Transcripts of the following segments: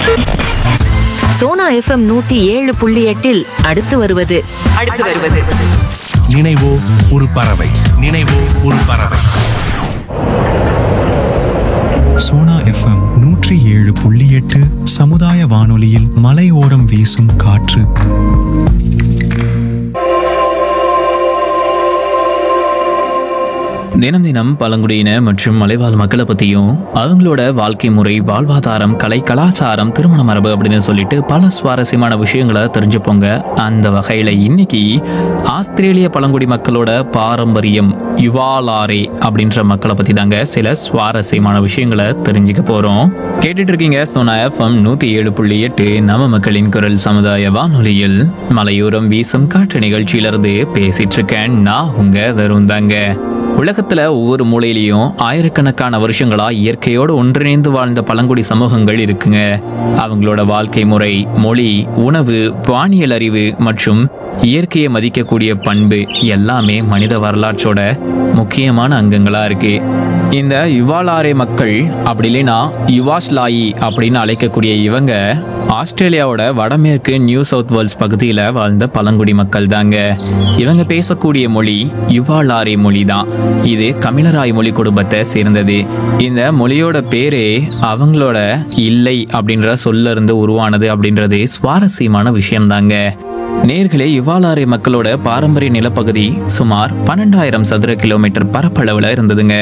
Sona FM நூத்தி ஏழு புள்ளி எட்டில் அடுத்து வருவது அடுத்து வருவது நினைவோ ஒரு பறவை நினைவோ ஒரு பறவை சோனா எஃப்எம் நூற்றி ஏழு புள்ளி எட்டு சமுதாய வானொலியில் மலையோரம் வீசும் காற்று தினம் தினம் பழங்குடியின மற்றும் மலைவாழ் மக்களை பற்றியும் அவங்களோட வாழ்க்கை முறை வாழ்வாதாரம் கலை கலாச்சாரம் திருமண மரபு அப்படின்னு சொல்லிட்டு பல சுவாரஸ்யமான விஷயங்களை தெரிஞ்சுப்போங்க அந்த வகையில் இன்னைக்கு ஆஸ்திரேலிய பழங்குடி மக்களோட பாரம்பரியம் யுவாலாரே அப்படின்ற மக்களை பற்றி தாங்க சில சுவாரஸ்யமான விஷயங்களை தெரிஞ்சுக்க போகிறோம் கேட்டுட்டு இருக்கீங்க சோனா எஃப்எம் நூற்றி ஏழு புள்ளி எட்டு நம்ம மக்களின் குரல் சமுதாய வானொலியில் மலையோரம் வீசும் காற்று நிகழ்ச்சியிலிருந்து பேசிட்டு இருக்கேன் நான் உங்க தருண் தாங்க உலகத்துல ஒவ்வொரு மூலையிலையும் ஆயிரக்கணக்கான வருஷங்களா இயற்கையோடு ஒன்றிணைந்து வாழ்ந்த பழங்குடி சமூகங்கள் இருக்குங்க அவங்களோட வாழ்க்கை முறை மொழி உணவு வானியல் அறிவு மற்றும் இயற்கையை மதிக்கக்கூடிய பண்பு எல்லாமே மனித வரலாற்றோட முக்கியமான அங்கங்களா இருக்கு இந்த யுவாலாரே மக்கள் அப்படி இல்லைன்னா யுவாஸ்லாயி அப்படின்னு அழைக்கக்கூடிய இவங்க ஆஸ்திரேலியாவோட வடமேற்கு நியூ சவுத் வேல்ஸ் பகுதியில் வாழ்ந்த பழங்குடி மக்கள் தாங்க இவங்க பேசக்கூடிய மொழி யுவாலாரி மொழி தான் இது கமிழராய் மொழி குடும்பத்தை சேர்ந்தது இந்த மொழியோட பேரே அவங்களோட இல்லை அப்படின்ற சொல்ல இருந்து உருவானது அப்படின்றது சுவாரஸ்யமான விஷயம்தாங்க நேர்களே யுவாலாரி மக்களோட பாரம்பரிய நிலப்பகுதி சுமார் பன்னெண்டாயிரம் சதுர கிலோமீட்டர் பரப்பளவுல இருந்ததுங்க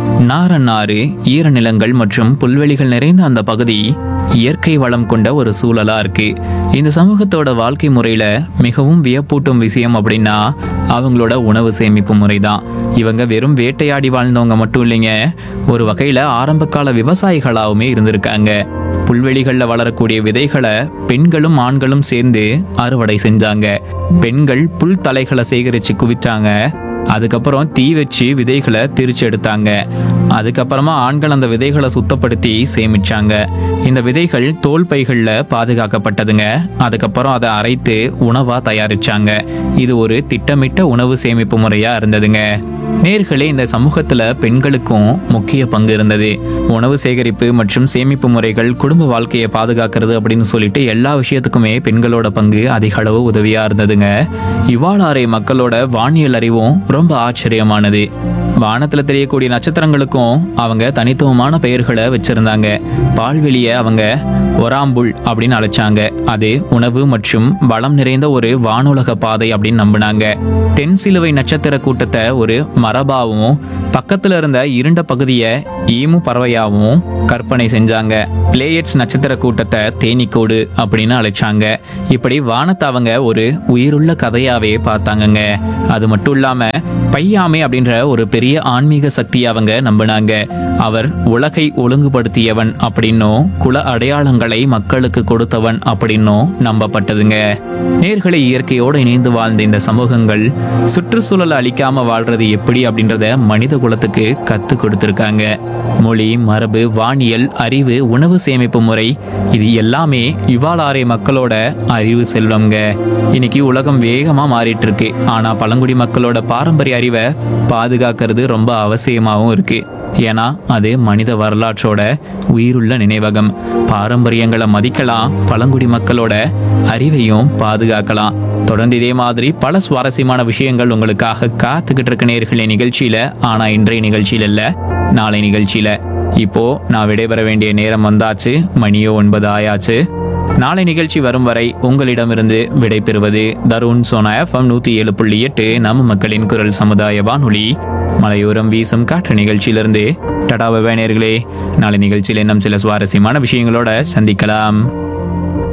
நாரநாறு ஈரநிலங்கள் மற்றும் புல்வெளிகள் நிறைந்த அந்த பகுதி இயற்கை வளம் கொண்ட ஒரு சூழலா இருக்கு இந்த சமூகத்தோட வாழ்க்கை முறையில மிகவும் வியப்பூட்டும் விஷயம் அப்படின்னா அவங்களோட உணவு சேமிப்பு முறை தான் இவங்க வெறும் வேட்டையாடி வாழ்ந்தவங்க மட்டும் இல்லைங்க ஒரு வகையில ஆரம்பகால விவசாயிகளாகவுமே இருந்திருக்காங்க புல்வெளிகளில் வளரக்கூடிய விதைகளை பெண்களும் ஆண்களும் சேர்ந்து அறுவடை செஞ்சாங்க பெண்கள் புல் தலைகளை சேகரித்து குவிச்சாங்க அதுக்கப்புறம் தீ வச்சு விதைகளை பிரித்து எடுத்தாங்க அதுக்கப்புறமா ஆண்கள் அந்த விதைகளை சுத்தப்படுத்தி சேமிச்சாங்க இந்த விதைகள் தோல் பைகளில் பாதுகாக்கப்பட்டதுங்க அதுக்கப்புறம் அதை அரைத்து உணவாக தயாரிச்சாங்க இது ஒரு திட்டமிட்ட உணவு சேமிப்பு முறையாக இருந்ததுங்க நேர்களே இந்த சமூகத்துல பெண்களுக்கும் முக்கிய பங்கு இருந்தது உணவு சேகரிப்பு மற்றும் சேமிப்பு முறைகள் குடும்ப வாழ்க்கையை பாதுகாக்கிறது அப்படின்னு சொல்லிட்டு எல்லா விஷயத்துக்குமே பெண்களோட பங்கு அதிக அளவு உதவியா இருந்ததுங்க இவ்வாளாரை மக்களோட வானியல் அறிவும் ரொம்ப ஆச்சரியமானது வானத்துல தெரியக்கூடிய நட்சத்திரங்களுக்கும் அவங்க தனித்துவமான பெயர்களை வச்சிருந்தாங்க பால்வெளியை அவங்க ஒராம்புல் அப்படின்னு அழைச்சாங்க அது உணவு மற்றும் வளம் நிறைந்த ஒரு வானுலக பாதை அப்படின்னு நம்பினாங்க தென் சிலுவை நட்சத்திர கூட்டத்தை ஒரு மரபாவும் பக்கத்துல இருந்த இருண்ட பகுதியை ஈமு பறவையாவும் கற்பனை செஞ்சாங்க பிளேயட்ஸ் நட்சத்திர கூட்டத்தை தேனீக்கோடு அப்படின்னு அழைச்சாங்க இப்படி வானத்தை அவங்க ஒரு உயிருள்ள கதையாவே பார்த்தாங்கங்க அது மட்டும் இல்லாம பையாமை அப்படின்ற ஒரு பெரிய ஆன்மீக சக்தியை அவங்க நம்பினாங்க அவர் உலகை ஒழுங்குபடுத்தியவன் அப்படின்னும் குல அடையாளங்களை மக்களுக்கு கொடுத்தவன் அப்படின்னும் நம்பப்பட்டதுங்க நேர்களை இயற்கையோடு இணைந்து வாழ்ந்த இந்த சமூகங்கள் சுற்றுச்சூழலை அழிக்காம வாழ்றது எப்படி அப்படின்றத மனித குலத்துக்கு கத்து கொடுத்துருக்காங்க மொழி மரபு வானியல் அறிவு உணவு சேமிப்பு முறை இது எல்லாமே இவ்வாளாரை மக்களோட அறிவு செல்வம்ங்க இன்னைக்கு உலகம் வேகமா மாறிட்டு இருக்கு ஆனா பழங்குடி மக்களோட பாரம்பரிய அறிவை பாதுகாக்கிறது ரொம்ப அவசியமாகவும் இருக்கு ஏன்னா அது மனித வரலாற்றோட உயிருள்ள நினைவகம் பாரம்பரியங்களை மதிக்கலாம் பழங்குடி மக்களோட அறிவையும் பாதுகாக்கலாம் தொடர்ந்து இதே மாதிரி பல சுவாரஸ்யமான விஷயங்கள் உங்களுக்காக காத்துக்கிட்டு இருக்க நேர்களே நிகழ்ச்சியில ஆனா இன்றைய நிகழ்ச்சியில இல்ல நாளை நிகழ்ச்சியில இப்போ நான் விடைபெற வேண்டிய நேரம் வந்தாச்சு மணியோ ஒன்பது ஆயாச்சு நாளை நிகழ்ச்சி வரும் வரை உங்களிடமிருந்து விடைபெறுவது தருண் சோனா எஃப்எம் நூத்தி ஏழு புள்ளி எட்டு நம்ம மக்களின் குரல் சமுதாய வானொலி மலையோரம் வீசும் காற்று நிகழ்ச்சியிலிருந்து டடா நேர்களே நாளை நிகழ்ச்சியில் இன்னும் சில சுவாரஸ்யமான விஷயங்களோட சந்திக்கலாம்